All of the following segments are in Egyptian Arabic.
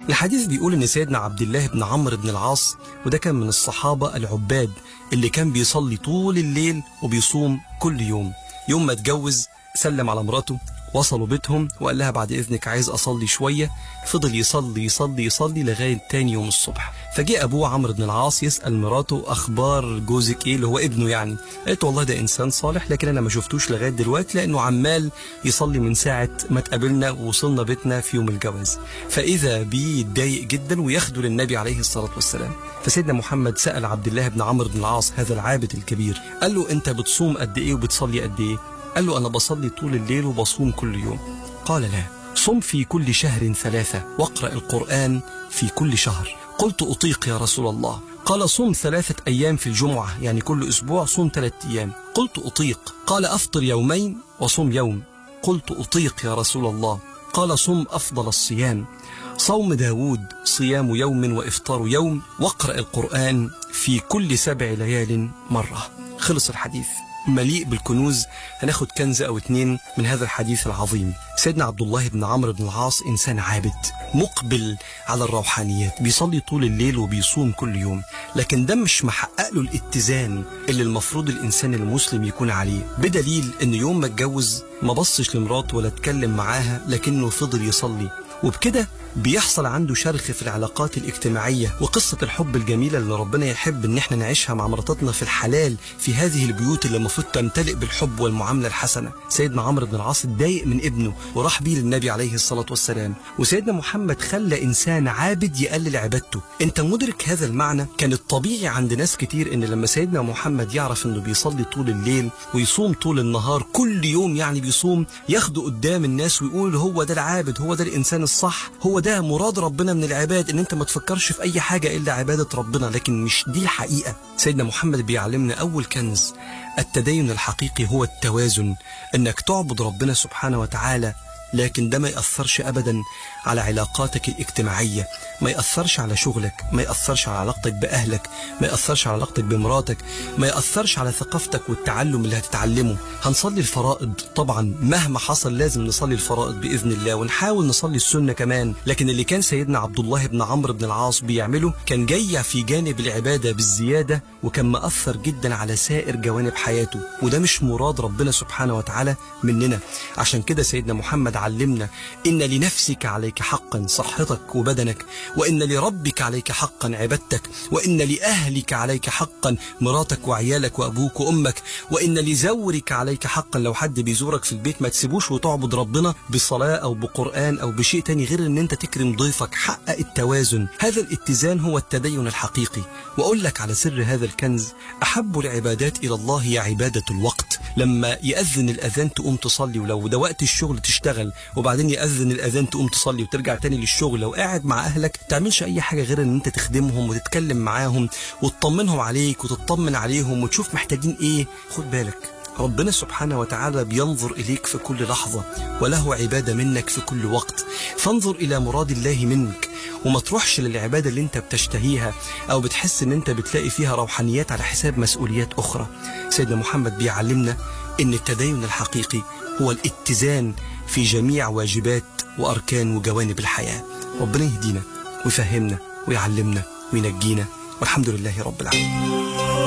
الحديث بيقول ان سيدنا عبد الله بن عمرو بن العاص وده كان من الصحابة العباد اللي كان بيصلي طول الليل وبيصوم كل يوم يوم ما اتجوز سلم على مراته وصلوا بيتهم وقال لها بعد إذنك عايز أصلي شوية فضل يصلي يصلي يصلي لغاية تاني يوم الصبح فجاء أبوه عمرو بن العاص يسأل مراته أخبار جوزك إيه اللي هو ابنه يعني قالت والله ده إنسان صالح لكن أنا ما شفتوش لغاية دلوقتي لأنه عمال يصلي من ساعة ما اتقابلنا ووصلنا بيتنا في يوم الجواز فإذا بيه يتضايق جدا وياخده للنبي عليه الصلاة والسلام فسيدنا محمد سأل عبد الله بن عمرو بن العاص هذا العابد الكبير قال له أنت بتصوم قد إيه وبتصلي قد إيه قال له أنا بصلي طول الليل وبصوم كل يوم قال لا صم في كل شهر ثلاثة واقرأ القرآن في كل شهر قلت أطيق يا رسول الله قال صم ثلاثة أيام في الجمعة يعني كل أسبوع صوم ثلاثة أيام قلت أطيق قال أفطر يومين وصم يوم قلت أطيق يا رسول الله قال صم أفضل الصيام صوم داود صيام يوم وإفطار يوم واقرأ القرآن في كل سبع ليال مرة خلص الحديث مليء بالكنوز هناخد كنز أو اتنين من هذا الحديث العظيم سيدنا عبد الله بن عمرو بن العاص إنسان عابد مقبل على الروحانيات بيصلي طول الليل وبيصوم كل يوم لكن ده مش محقق له الاتزان اللي المفروض الإنسان المسلم يكون عليه بدليل إن يوم ما اتجوز ما بصش لمراته ولا اتكلم معاها لكنه فضل يصلي وبكده بيحصل عنده شرخ في العلاقات الاجتماعية وقصة الحب الجميلة اللي ربنا يحب ان احنا نعيشها مع مراتاتنا في الحلال في هذه البيوت اللي المفروض تمتلئ بالحب والمعاملة الحسنة سيدنا عمرو بن العاص اتضايق من ابنه وراح بيه للنبي عليه الصلاة والسلام وسيدنا محمد خلى انسان عابد يقلل عبادته انت مدرك هذا المعنى كان الطبيعي عند ناس كتير ان لما سيدنا محمد يعرف انه بيصلي طول الليل ويصوم طول النهار كل يوم يعني بيصوم ياخده قدام الناس ويقول هو ده العابد هو ده الانسان الصح هو ده مراد ربنا من العباد ان انت ما تفكرش في اي حاجة الا عبادة ربنا لكن مش دي الحقيقة سيدنا محمد بيعلمنا اول كنز التدين الحقيقي هو التوازن انك تعبد ربنا سبحانه وتعالى لكن ده ما يأثرش أبدا على علاقاتك الاجتماعية ما يأثرش على شغلك ما يأثرش على علاقتك بأهلك ما يأثرش على علاقتك بمراتك ما يأثرش على ثقافتك والتعلم اللي هتتعلمه هنصلي الفرائض طبعا مهما حصل لازم نصلي الفرائض بإذن الله ونحاول نصلي السنة كمان لكن اللي كان سيدنا عبد الله بن عمرو بن العاص بيعمله كان جاي في جانب العبادة بالزيادة وكان مأثر جدا على سائر جوانب حياته وده مش مراد ربنا سبحانه وتعالى مننا عشان كده سيدنا محمد علمنا إن لنفسك عليك حقا صحتك وبدنك وإن لربك عليك حقا عبادتك وإن لأهلك عليك حقا مراتك وعيالك وأبوك وأمك وإن لزورك عليك حقا لو حد بيزورك في البيت ما تسيبوش وتعبد ربنا بصلاة أو بقرآن أو بشيء تاني غير أن أنت تكرم ضيفك حقق التوازن هذا الاتزان هو التدين الحقيقي وأقول لك على سر هذا الكنز أحب العبادات إلى الله هي عبادة الوقت لما يأذن الأذان تقوم تصلي ولو ده وقت الشغل تشتغل وبعدين يأذن الأذان تقوم تصلي وترجع تاني للشغل لو قاعد مع أهلك تعملش أي حاجة غير أن أنت تخدمهم وتتكلم معاهم وتطمنهم عليك وتطمن عليهم وتشوف محتاجين إيه خد بالك ربنا سبحانه وتعالى بينظر إليك في كل لحظة وله عبادة منك في كل وقت فانظر إلى مراد الله منك وما تروحش للعبادة اللي انت بتشتهيها أو بتحس ان انت بتلاقي فيها روحانيات على حساب مسؤوليات أخرى سيدنا محمد بيعلمنا ان التدين الحقيقي هو الاتزان في جميع واجبات وأركان وجوانب الحياة ربنا يهدينا ويفهمنا ويعلمنا وينجينا والحمد لله رب العالمين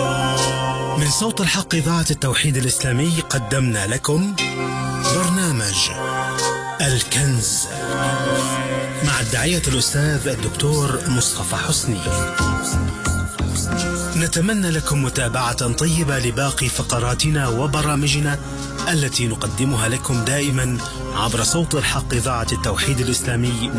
من صوت الحق إذاعة التوحيد الإسلامي قدمنا لكم برنامج الكنز مع الداعية الأستاذ الدكتور مصطفى حسني نتمنى لكم متابعة طيبة لباقي فقراتنا وبرامجنا التي نقدمها لكم دائما عبر صوت الحق إذاعة التوحيد الإسلامي